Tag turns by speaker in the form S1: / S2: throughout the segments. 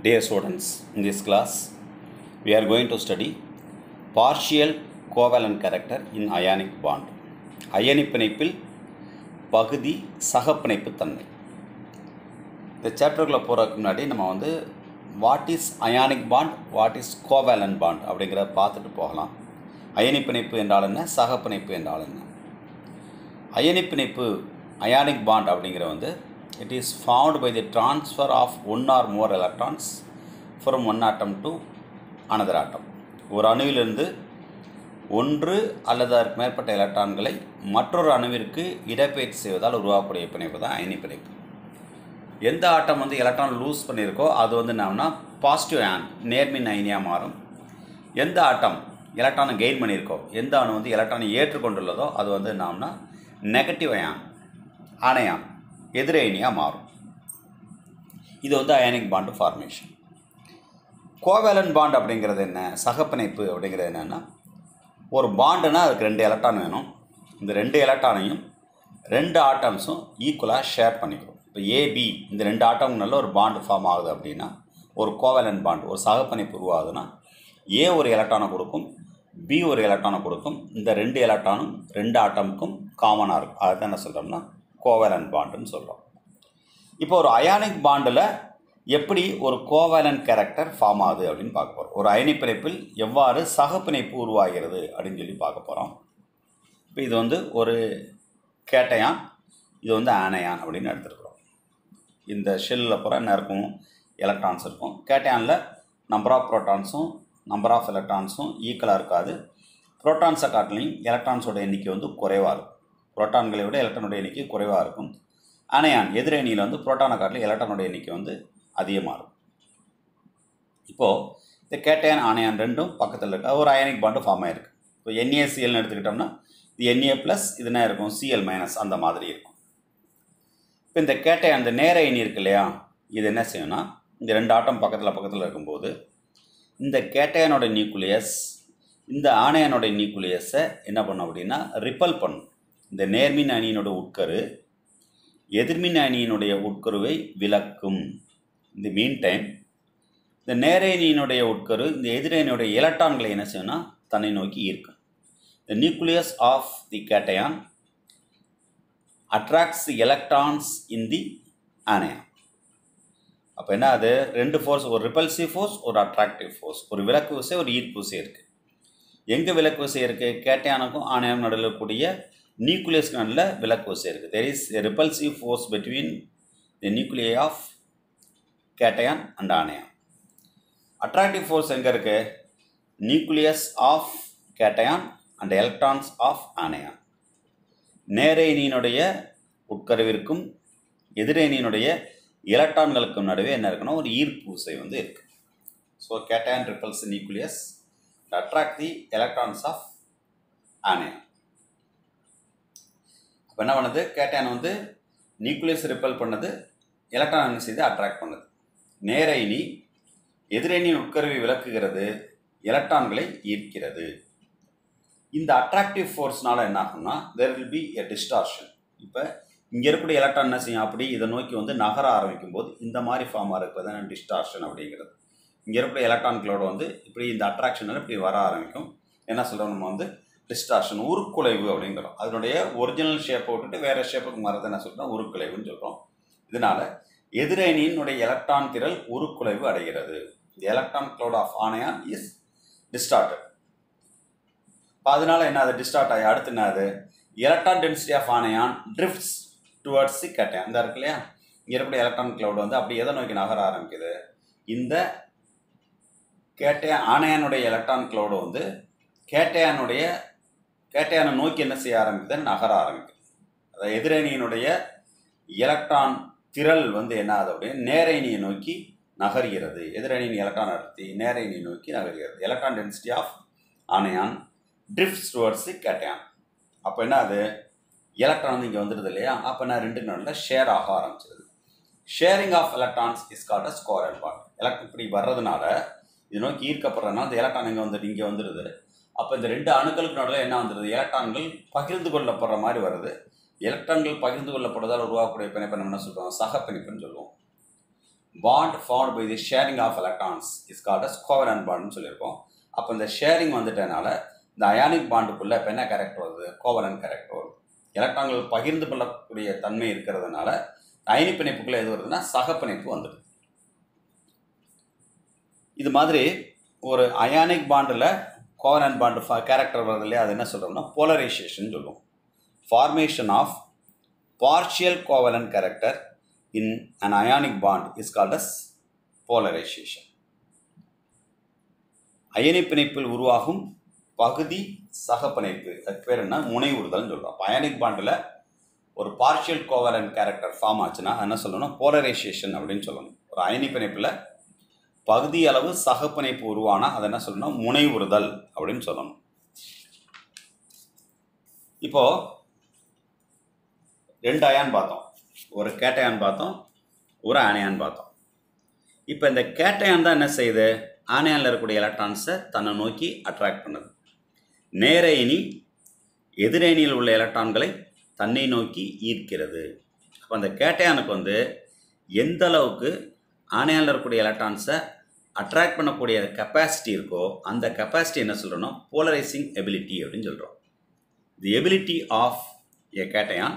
S1: Dear students, in this class we are going to study partial covalent character in ionic bond. அயனிப் பிணைப்பில் பகுதி சகப்பிணைப்பு தன்மை இந்த சாப்டருக்குள்ளே போகிறதுக்கு முன்னாடி நம்ம வந்து what is ionic bond what is covalent bond அப்படிங்கிறத பார்த்துட்டு போகலாம் அயனிப் பிணைப்பு என்றால் என்ன சகப்பிணைப்பு என்றால் என்ன அயனிப் பிணைப்பு அயானிக் பாண்ட் அப்படிங்கிற வந்து it is found by the transfer of one or more electrons from one atom to another atom ஒரு அணுவிலிருந்து ஒன்று அல்லது அதற்கு மேற்பட்ட எலக்ட்ரான்களை மற்றொரு அணுவிற்கு இடப்பெயர்ச்சி செய்வதால் உருவாக்கக்கூடிய பிணைப்பு தான் அயனி பிணைப்பு எந்த ஆட்டம் வந்து எலக்ட்ரான் லூஸ் பண்ணியிருக்கோ அது வந்து என்னன்னா பாசிட்டிவ் ஆன் நேர்மின் அயனியாக மாறும் எந்த ஆட்டம் எலக்ட்ரானை கெயின் பண்ணியிருக்கோ எந்த அணு வந்து எலக்ட்ரானை ஏற்றுக்கொண்டுள்ளதோ அது வந்து என்னன்னா நெகட்டிவ் அயான் அணையான் எதிர் அயனியாக மாறும் இது வந்து ionic bond formation covalent bond அப்படிங்கிறது என்ன சகப்பிணைப்பு அப்படிங்கிறது என்னென்னா ஒரு பாண்டுனா அதுக்கு ரெண்டு எலக்ட்ரான் வேணும் இந்த ரெண்டு எலக்ட்ரானையும் ரெண்டு ஆட்டம்ஸும் ஈக்குவலாக ஷேர் பண்ணிக்கிறோம் இப்போ ஏபி இந்த ரெண்டு ஆட்டம்னால ஒரு பாண்டு ஃபார்ம் ஆகுது அப்படின்னா ஒரு கோவேலன் பாண்ட் ஒரு சகப்பிணைப்பு உருவாகுதுன்னா ஏ ஒரு எலக்ட்ரானை கொடுக்கும் பி ஒரு எலக்ட்ரானை கொடுக்கும் இந்த ரெண்டு எலக்ட்ரானும் ரெண்டு ஆட்டமுக்கும் காமனாக இருக்கும் அதுதான் என்ன சொல்கிறோம்னா கோவேலன் பாண்டுன்னு சொல்கிறோம் இப்போ ஒரு அயானிக் பாண்டில் எப்படி ஒரு கோவேலன் கேரக்டர் ஃபார்ம் ஆகுது அப்படின்னு பார்க்க போகிறோம் ஒரு அயனி பிணைப்பில் எவ்வாறு சகப்பிணைப்பு உருவாகிறது அப்படின்னு சொல்லி பார்க்க போகிறோம் இப்போ இது வந்து ஒரு கேட்டையான் இது வந்து ஆனையான் அப்படின்னு எடுத்துருக்குறோம் இந்த ஷெல்லில் பூரா என்ன இருக்கும் எலக்ட்ரான்ஸ் இருக்கும் கேட்டையானில் நம்பர் ஆஃப் ப்ரோட்டான்ஸும் நம்பர் ஆஃப் எலக்ட்ரான்ஸும் ஈக்குவலாக இருக்காது ப்ரோட்டான்ஸை காட்டிலையும் எலக்ட்ரான்ஸோட எண்ணிக்கை வந்து குறைவாக இருக்கும் புரோட்டான்களை விட எலக்ட்ரானோட எண்ணிக்கை குறைவாக இருக்கும் அணையான் எதிரணியில் வந்து புரோட்டானை காட்டிலும் எலக்ட்ரானோட எண்ணிக்கை வந்து அதிகமாக இருக்கும் இப்போது இந்த கேட்டையான் ஆணையான் ரெண்டும் பக்கத்தில் இருக்க ஒரு அயனிக் பாண்டு ஃபார்ம் ஆகிருக்கு இப்போ என்ஏசிஎல்னு எடுத்துக்கிட்டோம்னா இது என்ஏ ப்ளஸ் இது என்ன இருக்கும் சிஎல் மைனஸ் அந்த மாதிரி இருக்கும் இப்போ இந்த கேட்டையான் இந்த நேர அயனி இருக்கு இல்லையா இது என்ன செய்யணும்னா இந்த ரெண்டு ஆட்டம் பக்கத்தில் பக்கத்தில் இருக்கும்போது இந்த கேட்டையானோட நியூக்ளியஸ் இந்த ஆணையனோட நியூக்ளியஸை என்ன பண்ணும் அப்படின்னா ரிப்பல் பண்ணும் இந்த நேர்மின் அணியினோட உட்கரு எதிர்மின் அணியினுடைய உட்கருவை விளக்கும் இந்த மீன் டைம் இந்த நேரணியினுடைய உட்கரு இந்த எதிரணியுடைய எலக்ட்ரான்களை என்ன செய்யணும்னா தன்னை நோக்கி ஈர்க்கும் the nucleus of the cation attracts the electrons in the anion அப்போ என்ன அது ரெண்டு ஃபோர்ஸ் ஒரு ரிப்பல்சிவ் ஃபோர்ஸ் ஒரு அட்ராக்டிவ் ஃபோர்ஸ் ஒரு விளக்கு விசை ஒரு ஈர்ப்பு விசை இருக்குது எங்கே விளக்கு விசை இருக்குது கேட்டையானுக்கும் ஆணையம் நடுவில் இருக்கக்கூடிய நியூக்ளியஸ்க்கு நடுவில் விளக்கு விசை இருக்குது there is a repulsive force between the nuclei of cation and anion attractive force எங்கே இருக்குது nucleus of cation and electrons of anion நேரேனியினுடைய உட்கருவிற்கும் எதிரேனியினுடைய எலக்ட்ரான்களுக்கும் நடுவே என்ன இருக்குன்னா ஒரு ஈர்ப்பு விசை வந்து இருக்குது so cation repels nucleus attract the electrons of anion அப்போ என்ன பண்ணுது கேட்டையான் வந்து நியூக்ளியஸ் ரிப்பல் பண்ணது எலக்ட்ரான் என்ன செய்து அட்ராக்ட் பண்ணுது நேரைனி எதிரணியின் உட்கருவை விளக்குகிறது எலக்ட்ரான்களை ஈர்க்கிறது இந்த அட்ராக்டிவ் ஃபோர்ஸ்னால என்ன ஆகும்னா there will be a distortion இப்போ இங்கே இருக்கக்கூடிய எலக்ட்ரான் என்ன செய்யும் அப்படி இதை நோக்கி வந்து நகர ஆரம்பிக்கும் போது இந்த மாதிரி ஃபார்ம் ஆகிறது தான் டிஸ்டார்ஷன் அப்படிங்கிறது இங்கே இருக்கக்கூடிய எலக்ட்ரான்களோட வந்து இப்படி இந்த அட்ராக்ஷனில் இப்படி வர ஆரம்பிக்கும் என்ன சொல்கிறோம் நம்ம வந்து டிஸ்டார்ஷன் உருக்குலைவு அப்படிங்கிறோம் அதனுடைய ஒரிஜினல் ஷேப்பை விட்டுட்டு வேறு ஷேப்புக்கு மாறதை என்ன சொல்கிறோம் உருக்குலைவுன்னு சொல்கிறோம் இதனால் எதிரணியினுடைய எலக்ட்ரான் திரள் உருக்குலைவு அடைகிறது the electron cloud of anion is distorted இப்போ அதனால என்ன அது டிஸ்டார்ட் ஆகி அடுத்து என்ன அது electron density of anion drifts towards the cation இந்த இருக்கு இல்லையா இங்கே இருக்கக்கூடிய எலக்ட்ரான் க்ளவுட் வந்து அப்படி எதை நோக்கி நகர ஆரம்பிக்குது இந்த கேட்டையான் ஆனையானுடைய எலக்ட்ரான் க்ளவுடு வந்து கேட்டையானுடைய கேட்டையானை நோக்கி என்ன செய்ய ஆரம்பிக்குதுன்னு நகர ஆரம்பிக்குது அதாவது எதிரணியினுடைய எலக்ட்ரான் திரள் வந்து என்ன ஆகுது அப்படின்னு நேரணியை நோக்கி நகர்கிறது எதிரணியின் எலக்ட்ரான் அடர்த்தி நேரணியை நோக்கி நகர்கிறது electron density of anion drift towards cation அப்போ என்ன அது எலக்ட்ரான் வந்து இங்கே வந்துடுது இல்லையா அப்போ என்ன ரெண்டு நடுவில் ஷேர் ஆக ஆரம்பிச்சிருது sharing of electrons is called a ஸ்கோரல் பாண்ட் எலக்ட் இப்படி வர்றதுனால இது நோக்கி ஈர்க்கப்படுறதுனால இந்த எலக்ட்ரான் இங்கே வந்துட்டு இங்கே வந்துடுது அப்போ இந்த ரெண்டு அணுக்களுக்கு நடுவில் என்ன வந்துடுது எலக்ட்ரான்கள் பகிர்ந்து கொள்ளப்படுற மாதிரி வருது எலக்ட்ரான்கள் பகிர்ந்து கொள்ளப்படுவதால் உருவாக்கக்கூடிய பிணைப்பு நம்ம என்ன சொல்கிறோம் சக பிணைப்புன்னு சொல்லுவோம் bond form by the sharing of electrons is called as covalent பாண்ட்னு சொல்லியிருக்கோம் அப்போ இந்த ஷேரிங் வந்துட்டனால இந்த அயானிக் பாண்டுக்குள்ளே இப்போ என்ன கேரக்டர் வருது கோவலன் கேரக்டர் வருது எலக்ட்ரான்கள் பகிர்ந்து கொள்ளக்கூடிய தன்மை இருக்கிறதுனால அயனி பிணைப்புக்குள்ளே எது வருதுன்னா சகப்பிணைப்பு வந்துடுது இது மாதிரி ஒரு அயானிக் பாண்டில் கோவலன் பாண்டு கேரக்டர் வருது இல்லையா அது என்ன சொல்கிறோம்னா போலரைசேஷன் சொல்லுவோம் formation of partial covalent character in an ionic bond is called as polarisation அயனி பிணைப்பில் உருவாகும் பகுதி சகப்பிணைப்பு அதுக்கு பேர் என்ன முனைவுறுதல்னு சொல்கிறோம் அயானிக் பாண்டில் ஒரு பார்ஷியல் கோவலன் கேரக்டர் ஃபார்ம் ஆச்சுன்னா என்ன சொல்லணும் போலரைசேஷன் அப்படின்னு சொல்லணும் ஒரு அயனி பிணைப்பில் பகுதி அளவு சகப்பிணைப்பு உருவானா அதை என்ன சொல்லணும் முனைவுறுதல் அப்படின்னு சொல்லணும் இப்போ ரெண்டு அயான் பார்த்தோம் ஒரு கேட்டயான் பார்த்தோம் ஒரு ஆனையான் பார்த்தோம் இப்போ இந்த கேட்டயான் தான் என்ன செய்யுது ஆனையானில் இருக்கக்கூடிய எலக்ட்ரான்ஸை தன்னை நோக்கி அட்ராக்ட் பண்ணுது நேர இனி எதிரணியில் உள்ள எலக்ட்ரான்களை தன்னை நோக்கி ஈர்க்கிறது அப்போ அந்த கேட்டயானுக்கு வந்து எந்த அளவுக்கு ஆனையானில் இருக்கக்கூடிய எலக்ட்ரான்ஸை அட்ராக்ட் பண்ணக்கூடிய கெப்பாசிட்டி இருக்கோ அந்த கெப்பாசிட்டி என்ன சொல்கிறோன்னா போலரைசிங் எபிலிட்டி அப்படின்னு சொல்கிறோம் the ability of a cation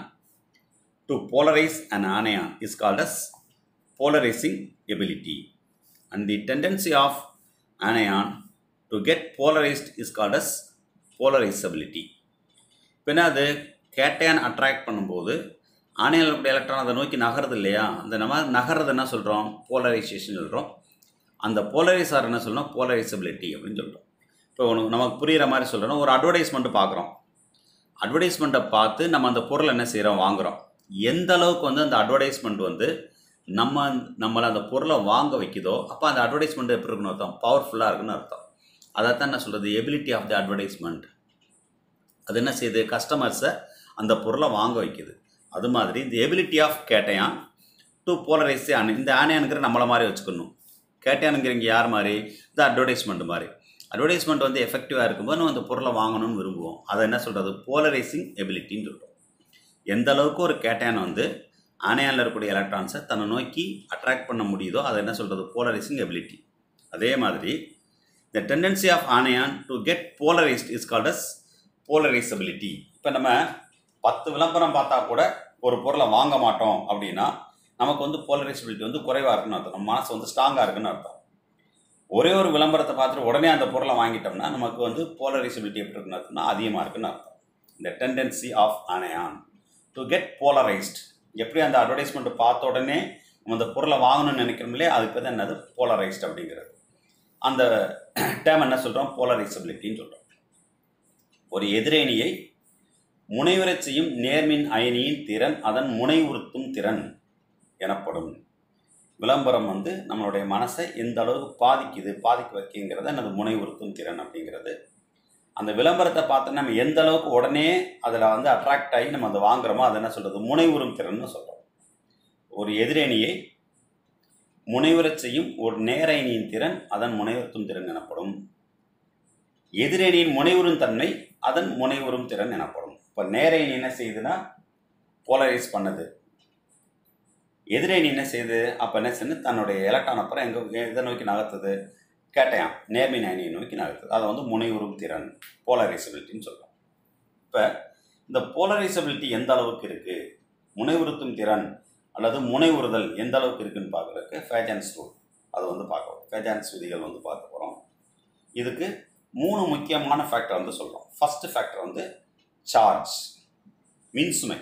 S1: to polarize an anion is called as polarizing ability and the tendency of anion to get polarized is called as polarizability பின்ன அது cation attract பண்ணும்போது ஆணையில் இருக்கக்கூடிய electron அதை நோக்கி நகருது இல்லையா அந்த நம்ம நகர்றது என்ன சொல்கிறோம் போலரைசேஷன் சொல்கிறோம் அந்த போலரைஸ் ஆர் என்ன சொல்கிறோம் போலரைசபிலிட்டி அப்படின்னு சொல்கிறோம் இப்போ உனக்கு நமக்கு புரிகிற மாதிரி சொல்கிறோம் ஒரு அட்வர்டைஸ்மெண்ட் பார்க்குறோம் அட்வர்டைஸ்மெண்ட்டை பார்த்து நம்ம அந்த பொருள் என்ன செய்கிறோம் வாங்குகிறோம் எந்த அளவுக்கு வந்து அந்த அட்வர்டைஸ்மெண்ட் வந்து நம்ம நம்மளை அந்த பொருளை வாங்க வைக்குதோ அப்போ அந்த அட்வர்டைஸ்மெண்ட் எப்படி இருக்குன்னு அர்த்தம் பவர்ஃபுல்லாக இருக்குன்னு அர்த்தம் அதைத்தான் என்ன சொல்கிறது எபிலிட்டி ஆஃப் தி அட்வர்டைஸ்மெண்ட் அது என்ன செய்யுது கஸ்டமர்ஸை அந்த பொருளை வாங்க வைக்குது அது மாதிரி இந்த ability of cation to polarise அணு இந்த ஆணையானுங்கிற நம்மளை மாதிரி வச்சுக்கணும் கேட்டையானுங்கிறீங்க யார் மாதிரி இந்த அட்வர்டைஸ்மெண்ட் மாதிரி அட்வர்டைஸ்மெண்ட் வந்து எஃபெக்டிவாக இருக்கும்போது நம்ம அந்த பொருளை வாங்கணும்னு விரும்புவோம் அதை என்ன சொல்கிறது போலரைசிங் எபிலிட்டின்னு சொல்கிறோம் எந்த அளவுக்கு ஒரு கேட்டையான் வந்து ஆணையானில் இருக்கக்கூடிய எலக்ட்ரான்ஸை தன்னை நோக்கி அட்ராக்ட் பண்ண முடியுதோ அதை என்ன சொல்கிறது போலரைசிங் எபிலிட்டி அதே மாதிரி the tendency of anion to get polarised is called as polarisability இப்போ நம்ம பத்து விளம்பரம் பார்த்தா கூட ஒரு பொருளை வாங்க மாட்டோம் அப்படின்னா நமக்கு வந்து போலரைசபிலிட்டி வந்து குறைவாக இருக்குன்னு அர்த்தம் நம்ம மனசு வந்து ஸ்ட்ராங்காக இருக்குன்னு அர்த்தம் ஒரே ஒரு விளம்பரத்தை பார்த்துட்டு உடனே அந்த பொருளை வாங்கிட்டோம்னா நமக்கு வந்து போலரைசபிலிட்டி எப்படி இருக்குன்னு அர்த்தம்னா அதிகமாக இருக்குன்னு அர்த்தம் இந்த tendency of anion to get polarised எப்படி அந்த அட்வர்டைஸ்மெண்ட் பார்த்த உடனே நம்ம அந்த பொருளை வாங்கணும்னு நினைக்கிறோம் இல்லையா அதுக்கு தான் என்னது போலரைஸ்ட் அப்படிங்கிறது அந்த டேம் என்ன சொல்கிறோம் போலரைசபிலிட்டின்னு சொல்கிறோம் ஒரு எதிரணியை முனைவுறச் செய்யும் நேர்மின் அயனியின் திறன் அதன் முனைவுறுத்தும் திறன் எனப்படும் விளம்பரம் வந்து நம்மளுடைய மனசை எந்த அளவுக்கு பாதிக்குது பாதிக்க வைக்குங்கிறத எனது முனைவுறுத்தும் திறன் அப்படிங்கிறது அந்த விளம்பரத்தை பார்த்து நம்ம எந்த அளவுக்கு உடனே அதில் வந்து அட்ராக்ட் ஆகி நம்ம அதை வாங்குறோமோ அதை என்ன சொல்கிறது முனைவுறும் திறன்னு சொல்கிறோம் ஒரு எதிரணியை முனைவுறச் செய்யும் ஒரு நேரணியின் திறன் அதன் முனைவுறுத்தும் திறன் எனப்படும் எதிரணியின் முனைவுறும் தன்மை அதன் முனைவுறும் திறன் எனப்படும் இப்போ நேரணி என்ன செய்யுதுன்னா போலரைஸ் பண்ணுது எதிரணி என்ன செய்யுது அப்போ என்ன செய்யுது தன்னுடைய எலக்ட்ரான் அப்புறம் எங்கே எதை நோக்கி நகர்த்துது கேட்டையான் நேர்மின் அணியை நோக்கி நகர்த்துது அதை வந்து முனைவுறும் திறன் போலரைசபிலிட்டின்னு சொல்கிறோம் இப்போ இந்த போலரைசபிலிட்டி எந்த அளவுக்கு இருக்குது முனைவுறுத்தும் திறன் அல்லது முனைவுறுதல் எந்த அளவுக்கு இருக்குன்னு பார்க்குறதுக்கு ஃபேஜான்ஸ் ரூல் அது வந்து பார்க்குறோம் ஃபேஜான்ஸ் விதிகள் வந்து பார்க்க போகிறோம் இதுக்கு மூணு முக்கியமான ஃபேக்டர் வந்து சொல்கிறோம் ஃபஸ்ட்டு ஃபேக்டர் வந்து சார்ஜ் மின்சுமை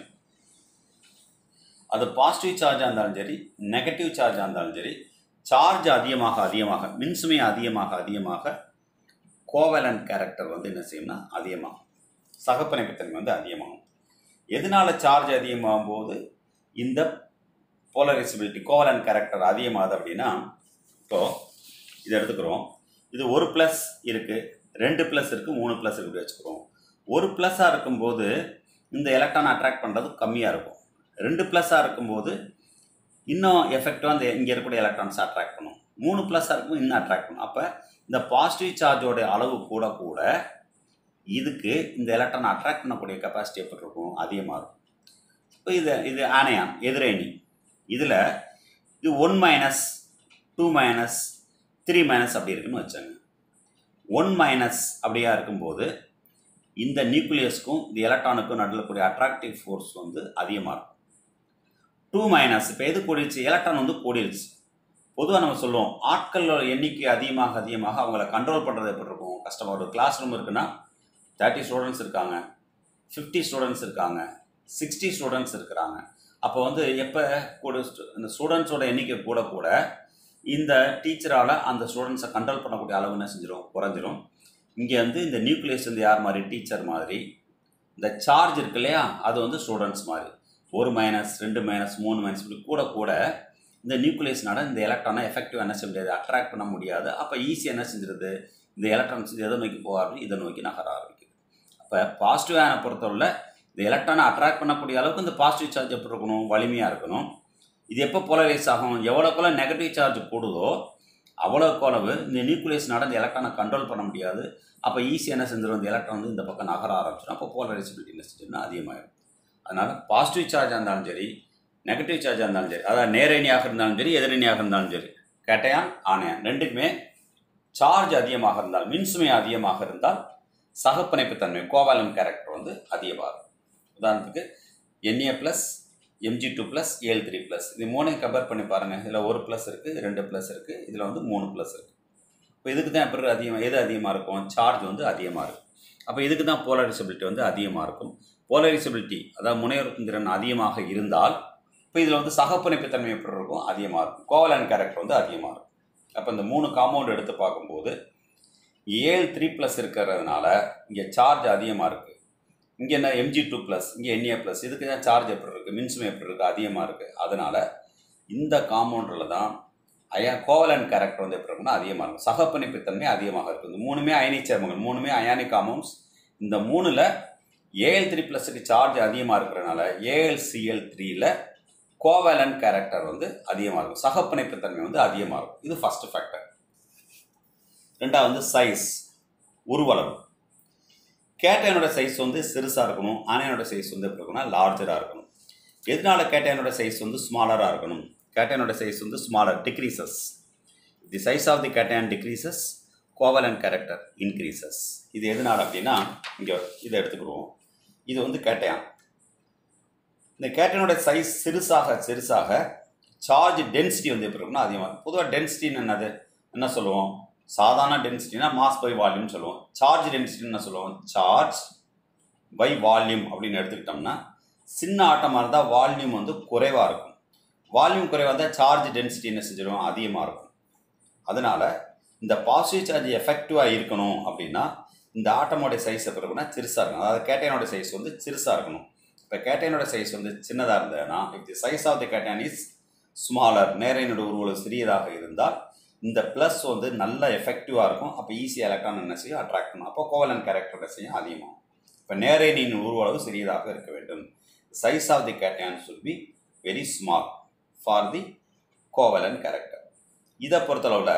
S1: அது பாசிட்டிவ் சார்ஜாக இருந்தாலும் சரி நெகட்டிவ் சார்ஜாக இருந்தாலும் சரி சார்ஜ் அதிகமாக அதிகமாக மின்சுமை அதிகமாக அதிகமாக கோவலன் கேரக்டர் வந்து என்ன செய்யும்னா அதிகமாகும் சகப்பிணைப்புத்தன்மை வந்து அதிகமாகும் எதனால சார்ஜ் அதிகமாகும் போது இந்த போலரைசபிலிட்டி கோவலன் கேரக்டர் அதிகமாகுது அப்படின்னா இப்போது இதை எடுத்துக்கிறோம் இது ஒரு ப்ளஸ் இருக்குது ரெண்டு ப்ளஸ் இருக்குது மூணு ப்ளஸ் இருக்குது வச்சுக்கிறோம் ஒரு ப்ளஸ்ஸாக இருக்கும்போது இந்த எலக்ட்ரான் அட்ராக்ட் பண்ணுறது கம்மியாக இருக்கும் ரெண்டு ப்ளஸ்ஸாக இருக்கும்போது இன்னும் எஃபெக்டிவாக அந்த இங்கே இருக்கக்கூடிய எலக்ட்ரான்ஸ் அட்ராக்ட் பண்ணும் மூணு ப்ளஸ்ஸாக இருக்கும்போது இன்னும் அட்ராக்ட் பண்ணும் அப்போ இந்த பாசிட்டிவ் சார்ஜோட அளவு கூட கூட இதுக்கு இந்த எலக்ட்ரான் அட்ராக்ட் பண்ணக்கூடிய கெப்பாசிட்டி எப்படி இருக்கும் அதிகமாக இருக்கும் இப்போ இது இது ஆனையான் எதிரணி இதில் இது one minus two minus three minus அப்படி இருக்குன்னு வச்சாங்க ஒன் மைனஸ் அப்படியா இருக்கும்போது இந்த நியூக்ளியஸ்க்கும் இந்த எலக்ட்ரானுக்கும் நடுவில் கூடிய அட்ராக்டிவ் ஃபோர்ஸ் வந்து அதிகமாக இருக்கும் டூ மைனஸ் இப்போ எது கூடிருச்சு எலக்ட்ரான் வந்து கூடிருச்சு பொதுவாக நம்ம சொல்லுவோம் ஆட்களோட எண்ணிக்கை அதிகமாக அதிகமாக அவங்கள கண்ட்ரோல் பண்ணுறது எப்படி இருக்கும் கஷ்டமாக ஒரு கிளாஸ் ரூம் இருக்குன்னா தேர்ட்டி ஸ்டூடெண்ட்ஸ் இருக்காங்க ஃபிஃப்டி ஸ்டூடெண்ட்ஸ் இருக்காங்க சிக்ஸ்டி ஸ்டூடெண்ட்ஸ் இருக்கிறாங்க அப்போ வந்து எப்போ கூட stu- இந்த ஸ்டூடெண்ட்ஸோட எண்ணிக்கை கூட கூட இந்த டீச்சரால் அந்த ஸ்டூடெண்ட்ஸை கண்ட்ரோல் பண்ணக்கூடிய அளவு என்ன செஞ்சிடும் குறைஞ்சிரும் இங்கே வந்து இந்த நியூக்ளியஸ் வந்து யார் மாதிரி டீச்சர் மாதிரி இந்த சார்ஜ் இருக்கு இல்லையா அது வந்து ஸ்டூடெண்ட்ஸ் மாதிரி ஒரு மைனஸ் ரெண்டு மைனஸ் மூணு மைனஸ் இப்படி கூட கூட இந்த நியூக்ளியஸ்னால இந்த எலக்ட்ரானை எஃபெக்டிவ் என்ன செய்ய முடியாது அட்ராக்ட் பண்ண முடியாது அப்போ ஈஸியாக என்ன செஞ்சிருது இந்த எலக்ட்ரான்ஸ் எதை நோக்கி போக ஆரம்பிச்சு இதை நோக்கி நகர ஆரம்பிக்குது அப்போ பாசிட்டிவ் ஆன பொறுத்தவரை இந்த எலக்ட்ரானை அட்ராக்ட் பண்ணக்கூடிய அளவுக்கு இந்த பாசிட்டிவ் சார்ஜ் எப்படி இருக்கணும் வலிமையாக இருக்கணும் இது எப்போ போலரைஸ் ஆகும் எவ்வளோக்குள்ள நெகட்டிவ் சார்ஜ் கூடுதோ அவ்வளோக்கு அளவு இந்த நியூக்ளியஸ் நடந்த எலக்ட்ரானை கண்ட்ரோல் பண்ண முடியாது அப்போ ஈஸியாக என்ன செஞ்சிடும் இந்த எலக்ட்ரான் வந்து இந்த பக்கம் நகர ஆரம்பிச்சிடும் அப்போ போலரைசபிலிட்டி என்ன செஞ்சிடும் அதிகமாகிடும் அதனால் பாசிட்டிவ் சார்ஜாக இருந்தாலும் சரி நெகட்டிவ் சார்ஜாக இருந்தாலும் சரி அதாவது நேரணியாக இருந்தாலும் சரி எதிரணியாக இருந்தாலும் சரி கேட்டையான் ஆணையான் ரெண்டுக்குமே சார்ஜ் அதிகமாக இருந்தால் மின்சுமை அதிகமாக இருந்தால் சகப்பிணைப்புத்தன்மை கோவாலன் கேரக்டர் வந்து அதிகமாகும் உதாரணத்துக்கு NA plus MG two plus L three plus இது மூணையும் கம்பேர் பண்ணி பாருங்கள் இதில் ஒரு ப்ளஸ் இருக்குது ரெண்டு ப்ளஸ் இருக்குது இதில் வந்து மூணு ப்ளஸ் இருக்குது இப்போ இதுக்கு தான் எப்படி அதிகமாக எது அதிகமாக இருக்கும் சார்ஜ் வந்து அதிகமாக இருக்கும் அப்போ இதுக்கு தான் போலரைசபிலிட்டி வந்து அதிகமாக இருக்கும் போலரைசபிலிட்டி அதாவது முனைவருக்கும் திறன் அதிகமாக இருந்தால் இப்போ இதில் வந்து சகப்பிணைப்புத்தன்மை எப்படி இருக்கும் அதிகமாக இருக்கும் கோவலன் கேரக்டர் வந்து அதிகமாக இருக்கும் அப்போ இந்த மூணு காம்பவுண்ட் எடுத்து பார்க்கும்போது ஏழு த்ரீ ப்ளஸ் இருக்கிறதுனால இங்கே சார்ஜ் அதிகமாக இருக்குது இங்கே என்ன எம்ஜி டூ ப்ளஸ் இங்கே என்ஏ ப்ளஸ் இதுக்கு தான் சார்ஜ் எப்படி இருக்குது மின்சுமை எப்படி இருக்குது அதிகமாக இருக்குது அதனால் இந்த காம்பவுண்டில் தான் அயா கோவலன் கேரக்டர் வந்து எப்படி இருக்குன்னா அதிகமாக இருக்கும் சகப்பிணைப்புத்தன்மை அதிகமாக இருக்கும் இந்த மூணுமே அயனிக் சேர்மங்கள் மூணுமே அயானிக் காம்பவுண்ட்ஸ் இந்த மூணில் ஏஎல் த்ரீ ப்ளஸுக்கு சார்ஜ் அதிகமாக இருக்கிறனால ஏஎல்சிஎல் த்ரீயில் கோவலன் கேரக்டர் வந்து அதிகமாக இருக்கும் சகப்பிணைப்புத்தன்மை வந்து அதிகமாக இருக்கும் இது ஃபஸ்ட்டு ஃபேக்டர் ரெண்டாவது வந்து சைஸ் உருவளவு கேட்டையனோட சைஸ் வந்து சிறுசாக இருக்கணும் ஆனையனோட சைஸ் வந்து எப்படி இருக்குன்னா லார்ஜராக இருக்கணும் எதனால கேட்டையனோட சைஸ் வந்து ஸ்மாலராக இருக்கணும் கேட்டையனோட சைஸ் வந்து smaller decreases the size of the cation decreases covalent character increases இது எதனால அப்படின்னா இங்கே இதை எடுத்துக்கிடுவோம் இது வந்து கேட்டையான் இந்த கேட்டையனோட சைஸ் சிறுசாக சிறுசாக சார்ஜ் டென்சிட்டி வந்து எப்படி இருக்குன்னா அதிகமாக இருக்கும் பொதுவாக டென்சிட்டின்னு என்னது என்ன சொல்லுவோம் சாதாரண டென்சிட்டினா மாஸ் பை வால்யூம் சொல்லுவோம் சார்ஜ் டென்சிட்டின்னு என்ன சொல்லுவோம் சார்ஜ் பை வால்யூம் அப்படின்னு எடுத்துக்கிட்டோம்னா சின்ன ஆட்டமாக இருந்தால் வால்யூம் வந்து குறைவாக இருக்கும் வால்யூம் குறைவாக இருந்தால் சார்ஜ் டென்சிட்டி என்ன செஞ்சிடும் அதிகமாக இருக்கும் அதனால் இந்த பாசிட்டிவ் சார்ஜ் எஃபெக்டிவாக இருக்கணும் அப்படின்னா இந்த ஆட்டமோடைய சைஸ் எப்படி இருக்குன்னா சிறுசாக இருக்கணும் அதாவது கேட்டையனோட சைஸ் வந்து சிறுசாக இருக்கணும் இப்போ கேட்டையனோட சைஸ் வந்து சின்னதாக இருந்ததுன்னா if the size of the cation is smaller நேரையனோட உருவம் சிறியதாக இருந்தால் இந்த ப்ளஸ் வந்து நல்ல எஃபெக்டிவாக இருக்கும் அப்போ ஈஸியாக எலக்ட்ரான் என்ன செய்யும் அட்ராக்ட் பண்ணும் அப்போ கோவலன் கேரக்டர் என்ன செய்யும் அதிகமாகும் இப்போ நேரேனின் உருவளவு சிறியதாக இருக்க வேண்டும் size of the cation should be very small for the covalent character இதை பொறுத்தளவில்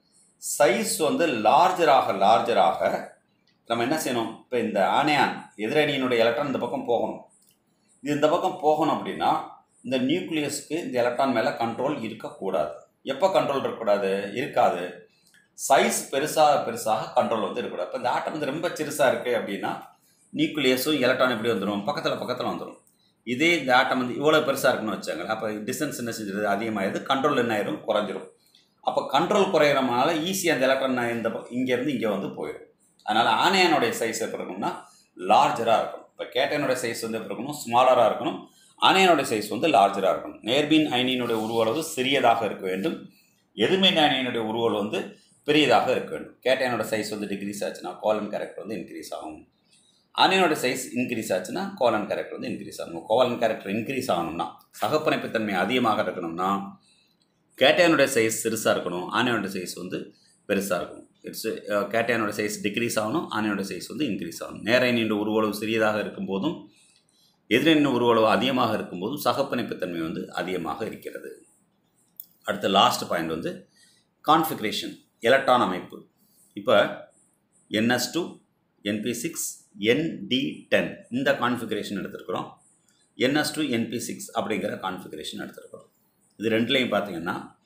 S1: சைஸ் வந்து லார்ஜராக லார்ஜராக நம்ம என்ன செய்யணும் இப்போ இந்த ஆனையான் எதிரணியினுடைய எலக்ட்ரான் இந்த பக்கம் போகணும் இது இந்த பக்கம் போகணும் அப்படின்னா இந்த நியூக்ளியஸ்க்கு இந்த எலக்ட்ரான் மேலே கண்ட்ரோல் இருக்கக்கூடாது எப்போ கண்ட்ரோல் இருக்கக்கூடாது இருக்காது சைஸ் பெருசாக பெருசாக கண்ட்ரோல் வந்து இருக்கக்கூடாது இப்போ இந்த ஆட்டம் வந்து ரொம்ப சிறுசாக இருக்குது அப்படின்னா நியூக்ளியஸும் எலக்ட்ரான் எப்படி வந்துடும் பக்கத்தில் பக்கத்தில் வந்துடும் இதே இந்த ஆட்டம் வந்து இவ்வளோ பெருசாக இருக்குன்னு வச்சாங்க அப்போ டிஸ்டன்ஸ் என்ன செஞ்சிருது அதிகமாகிடுது கண்ட்ரோல் என்ன ஆயிரும் குறைஞ்சிரும் அப்போ கண்ட்ரோல் குறையிறனால ஈஸியாக அந்த எலக்ட்ரான் இந்த பக்கம் இங்கேருந்து இங்கே வந்து போயிடும் அதனால் ஆனையனுடைய சைஸ் எப்படி இருக்கணும்னா லார்ஜராக இருக்கணும் இப்போ கேட்டையனோட சைஸ் வந்து எப்படி இருக்கணும் ஸ்மாலராக இருக்கணும் ஆனையனோட சைஸ் வந்து லார்ஜராக இருக்கணும் நேர்மின் அயனியினுடைய உருவளவு சிறியதாக இருக்க வேண்டும் எதிர்மின் அயனியினுடைய உருவளவு வந்து பெரியதாக இருக்க வேண்டும் கேட்டையனோட சைஸ் வந்து டிக்ரீஸ் ஆச்சுன்னா கோலன் கேரக்டர் வந்து இன்க்ரீஸ் ஆகும் ஆனையனோட சைஸ் இன்க்ரீஸ் ஆச்சுன்னா கோலன் கேரக்டர் வந்து இன்க்ரீஸ் ஆகும் கோலன் கேரக்டர் இன்க்ரீஸ் ஆகணும்னா சகப்பிணைப்புத்தன்மை அதிகமாக இருக்கணும்னா கேட்டையனுடைய சைஸ் சிறுசாக இருக்கணும் ஆனையோட சைஸ் வந்து பெருசாக இருக்கணும் இட்ஸ் கேட்டையனோட சைஸ் டிக்ரீஸ் ஆகணும் ஆனையோட சைஸ் வந்து இன்க்ரீஸ் ஆகணும் நேரையனின் உருவளவு சிறியதாக இருக்கும்போதும் எதிரின் உருவளவு அதிகமாக இருக்கும்போதும் சகப்பிணைப்புத்தன்மை வந்து அதிகமாக இருக்கிறது அடுத்த லாஸ்ட் பாயிண்ட் வந்து கான்ஃபிகரேஷன் எலக்ட்ரான் அமைப்பு இப்போ NS two NP six ND ten இந்த கான்ஃபிகரேஷன் எடுத்திருக்கிறோம் என்எஸ் டூ என்பி சிக்ஸ் அப்படிங்கிற கான்ஃபிகரேஷன் எடுத்திருக்கிறோம் இது ரெண்டுலேயும் பார்த்தீங்கன்னா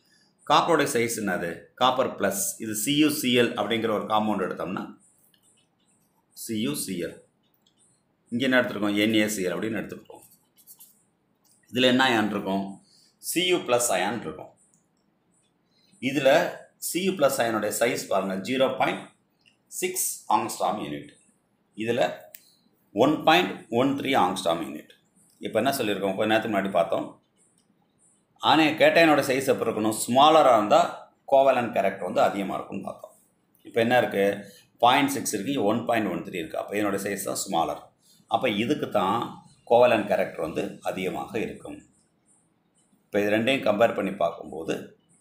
S1: காப்பரோட சைஸ் என்னது காப்பர் ப்ளஸ் இது சியூசிஎல் அப்படிங்கிற ஒரு காம்பவுண்ட் எடுத்தோம்னா சியூசிஎல் இங்கே என்ன எடுத்துருக்கோம் என்ஏசிஎல் அப்படின்னு எடுத்துருக்கோம் இதில் என்ன அயான் இருக்கும் சியூ ப்ளஸ் அயான் இருக்கும் இதில் சியூ ப்ளஸ் அயனுடைய சைஸ் பாருங்கள் zero point six angstrom unit இதில் one point one three angstrom unit இப்போ என்ன சொல்லியிருக்கோம் கொஞ்ச நேரத்துக்கு முன்னாடி பார்த்தோம் ஆனால் கேட்டையனோட சைஸ் எப்போ இருக்கணும் ஸ்மாலராக இருந்தால் கோவலன் கேரக்டர் வந்து அதிகமாக இருக்கும்னு பார்த்தோம் இப்போ என்ன இருக்குது பாயிண்ட் சிக்ஸ் இருக்குது ஒன் பாயிண்ட் ஒன் த்ரீ இருக்குது அப்போ இதனோட சைஸ் தான் ஸ்மாலர் அப்போ இதுக்கு தான் கோவலன் கேரக்டர் வந்து அதிகமாக இருக்கும் இப்போ இது ரெண்டையும் கம்பேர் பண்ணி பார்க்கும்போது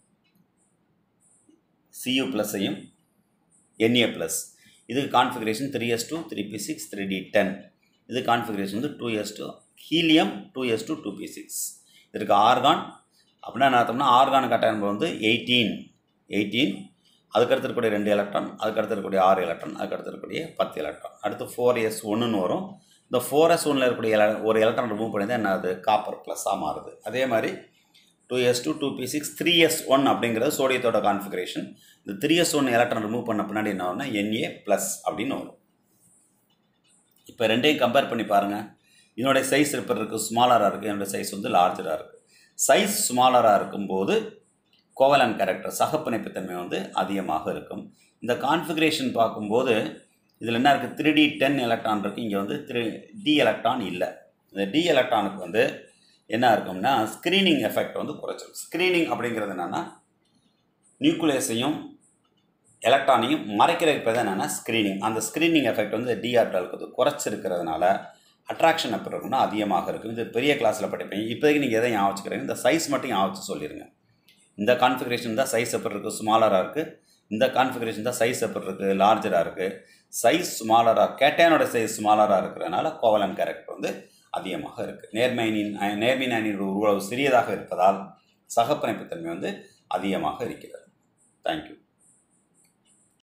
S1: சியூ ப்ளஸ்ஸையும் என்ஏ ப்ளஸ் இதுக்கு configuration three S two three P six three D ten இது கான்ஃபிகரேஷன் வந்து two S two helium two S two two P six இதற்கு ஆர்கான் அப்படின்னா என்ன அர்த்தம்னா ஆர்கான் கட்டாயம் வந்து எயிட்டீன் எயிட்டீன் அதுக்கடுத்து இருக்கக்கூடிய ரெண்டு எலக்ட்ரான் அதுக்கடுத்து இருக்கக்கூடிய ஆறு எலக்ட்ரான் அதுக்கடுத்து இருக்கக்கூடிய பத்து எலக்ட்ரான் அடுத்து ஃபோர் எஸ் ஒன்றுன்னு வரும் இந்த ஃபோர் எஸ் ஒன்றில் இருக்கக்கூடிய எல ஒரு எலக்ட்ரான் ரிமூவ் பண்ணி தான் என்ன ஆகுது காப்பர் ப்ளஸ்ஸாக மாறுது அதே மாதிரி two S two two P six three S one அப்படிங்கிறது சோடியத்தோட கான்ஃபிகரேஷன் இந்த three S one electron remove பண்ண பின்னாடி என்ன வரும்னா என்ஏ ப்ளஸ் அப்படின்னு வரும் இப்போ ரெண்டையும் கம்பேர் பண்ணி பாருங்கள் இதனுடைய சைஸ் இப்போ இருக்குது ஸ்மாலராக இருக்குது என்னோட சைஸ் வந்து லார்ஜராக இருக்குது சைஸ் ஸ்மாலராக இருக்கும்போது கோவலன் கேரக்டர் சகப்பிணைப்புத்தன்மை வந்து அதிகமாக இருக்கும் இந்த கான்ஃபிகரேஷன் பார்க்கும்போது இதில் என்ன இருக்குது த்ரீ டி டென் எலக்ட்ரான் இருக்குது இங்கே வந்து த்ரீ டி எலக்ட்ரான் இல்லை இந்த டி எலக்ட்ரானுக்கு வந்து என்ன இருக்கும்னா ஸ்க்ரீனிங் எஃபெக்ட் வந்து குறைச்சிடும் ஸ்க்ரீனிங் அப்படிங்கிறது என்னென்னா நியூக்ளியஸையும் எலக்ட்ரானையும் மறைக்கிறதுக்கு பேர் என்னென்னா ஸ்க்ரீனிங் அந்த ஸ்க்ரீனிங் எஃபெக்ட் வந்து டிஆர்டலுக்கு குறைச்சிருக்கிறதுனால அட்ராக்ஷன் எப்படி இருக்குன்னா அதிகமாக இருக்கும் இது பெரிய கிளாஸில் படிப்பீங்க இப்போதைக்கு நீங்கள் எதை ஞாபகம் வச்சுக்கிறீங்க இந்த சைஸ் மட்டும் ஞாபகம் வச்சு சொல்லிடுங்க இந்த கான்ஃபிகரேஷன் தான் சைஸ் எப்படி இருக்குது ஸ்மாலராக இருக்குது இந்த கான்ஃபிகரேஷன் தான் சைஸ் எப்படி இருக்குது லார்ஜராக இருக்குது சைஸ் ஸ்மாலராக கேட்டேனோட சைஸ் ஸ்மாலராக இருக்கிறதுனால கோவலன் கேரக்டர் வந்து அதிகமாக இருக்குது நேர்மையினின் நேர்மையின் அணியின் உருவளவு சிறியதாக இருப்பதால் சகப்பிணைப்புத்தன்மை வந்து அதிகமாக இருக்கிறது தேங்க்யூ